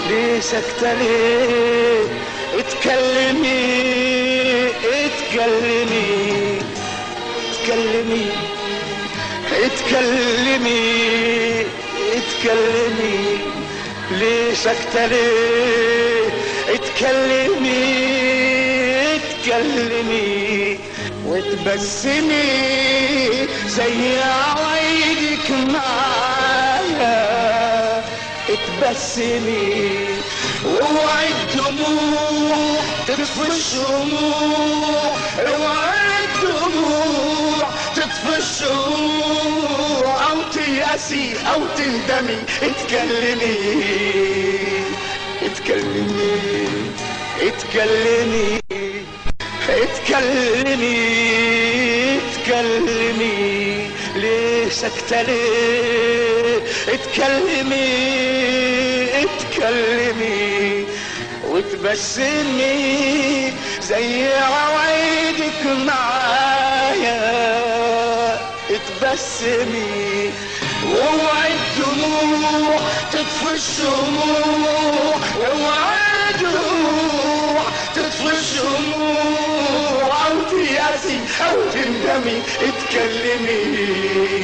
ليه سكتة ليه اتكلمي اتكلمي اتكلمي اتكلمي اتكلمي ليه سكتة ليه اتكلمي اتكلمي وتبسمي زي عوايدك معايا اتبسمي واوعي الدموع تطفي الشموع اوعي الدموع تطفي الشموع او تيأسي او تندمي اتكلمي اتكلمي اتكلمي اتكلمي اتكلمي ليه سكتة ليه اتكلمي اتكلمي وتبسمي زي عوايدك معايا اتبسمي واوعي الدموع تطفي الشموع اوعي الدموع تطفي الشموع او تياسي او تندمي اتكلمي